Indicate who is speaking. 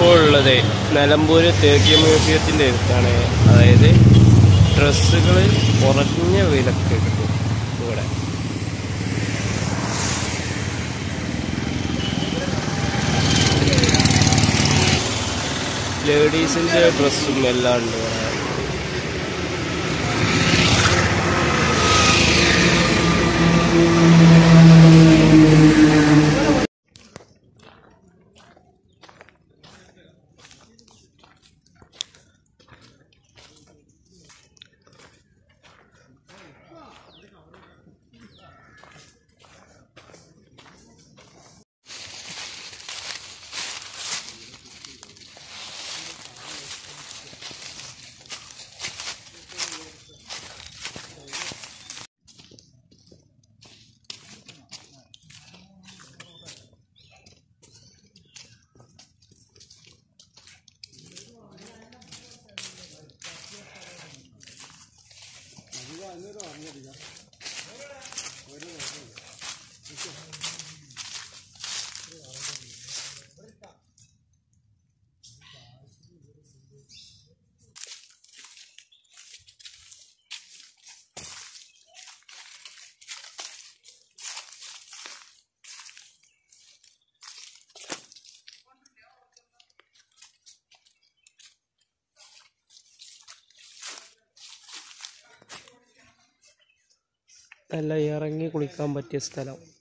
Speaker 1: ഇപ്പോൾ ഉള്ളത് നിലമ്പൂർ തേക്കിയ മ്യൂസിയത്തിൻ്റെ അടുത്താണ് അതായത് ഡ്രസ്സുകൾ കുറഞ്ഞ വിലക്ക് കിട്ടും ഇവിടെ ലേഡീസിൻ്റെ ഡ്രസ്സും എല്ലാം ഉണ്ട് ഇവിടെ നല്ല ഇറങ്ങി കുളിക്കാൻ പറ്റിയ സ്ഥലം